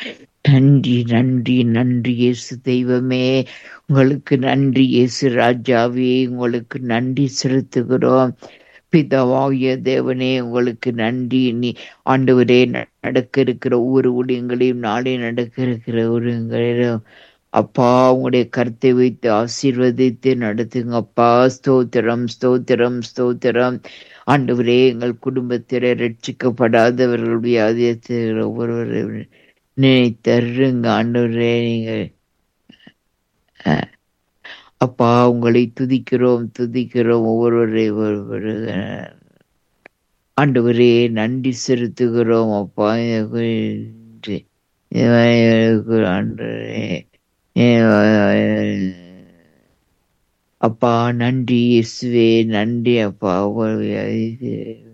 நன்றி நன்றி நன்றி இயேசு தெய்வமே உங்களுக்கு நன்றி இயேசு ராஜாவே உங்களுக்கு நன்றி செலுத்துகிறோம் பிதாவாகிய தேவனே உங்களுக்கு நன்றி நீ ஆண்டவரே நடக்க இருக்கிற ஒவ்வொரு ஊழியங்களையும் நாளை நடக்க இருக்கிற ஊழியங்களையும் அப்பா உங்களுடைய கருத்தை வைத்து ஆசீர்வதித்து நடத்துங்க அப்பா ஸ்தோத்திரம் ஸ்தோத்திரம் ஸ்தோத்திரம் ஆண்டவரே எங்கள் குடும்பத்திலே ரட்சிக்கப்படாதவர்களுடைய ஆதியத்தில் ஒவ்வொருவரை நினைத்தருங்க ஆண்டவரே நீங்க அஹ், அப்பா உங்களை துதிக்கிறோம் துதிக்கிறோம் ஒவ்வொருவரை ஒருவர் ஆண்டவரே நன்றி செலுத்துகிறோம் அப்பா எனக்கு ஆண்டவரே அப்பா நன்றி இயேசுவே நன்றி அப்பா உங்களுடைய இது